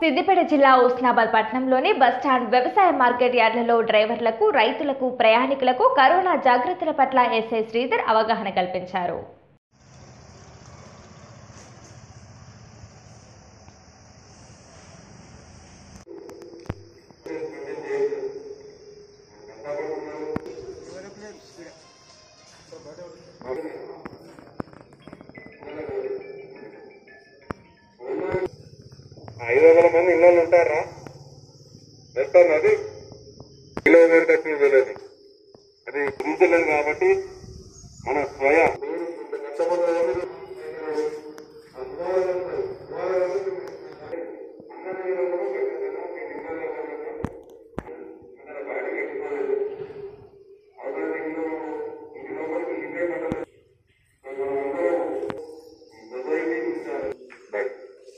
సిద్దిపేట జిల్లా ఉస్నాబాద్ పట్టణంలోని బస్టాండ్ వ్యవసాయ మార్కెట్ యార్డులలో డ్రైవర్లకు రైతులకు ప్రయాణికులకు కరోనా జాగ్రత్తల పట్ల ఎస్ఐ శ్రీధర్ అవగాహన కల్పించారు ఐదు వందల మంది ఇళ్ళు ఉంటారా వేస్తాను అది కిలోమీటర్ కట్టిన వెళ్ళదు అది గురించలేదు కాబట్టి మన స్వయ Right.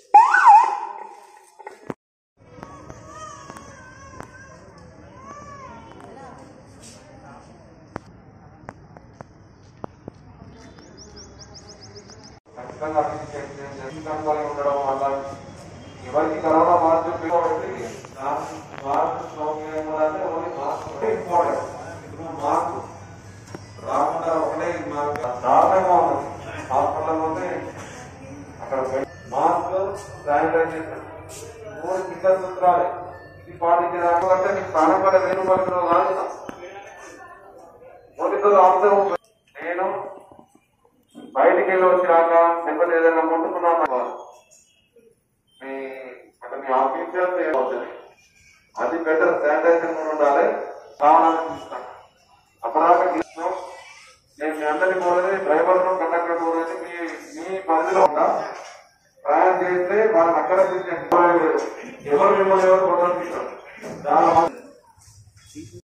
ఖచ్చితంగా జీవితంలో ఉండడం వల్ల ఎవరికి కరోనా మార్పు పెట్టుకోబట్టి మార్పు సౌమ్యం అంటే ఓన్లీ మార్పు ఇంపార్టెంట్ ఇప్పుడు మార్పు రాకుండా ఒకటే మార్పు దారుణంగా ఉన్నది హాస్పిటల్ పోతే అక్కడ మాస్క్ శానిటైజేషన్ మూడు చిన్న సూత్రాలే ఇది పాటించడానికి అంటే మీకు ప్రాణం పట్ల వెను పడుతున్న వాళ్ళు మొదటితో అవసరం నేను బయటికి వెళ్ళి వచ్చినాక లేకపోతే ఏదైనా ముట్టుకున్నాను మీ అంటే మీ ఆఫీసర్ అవుతుంది అది బెటర్ శానిటైజర్ కూడా ఉండాలి కావాలని చూస్తాను అప్పటిదాకా తీసుకున్నాం నేను మీ అందరినీ కోరేది డ్రైవర్ కండక్టర్ కోరేది మీ మీ పరిధిలో ఉందా ప్రయాణం చేస్తే వాళ్ళని అక్కడ తీసేయండి ఎవరు మిమ్మల్ని ఎవరు కొట్టడం చాలా మంది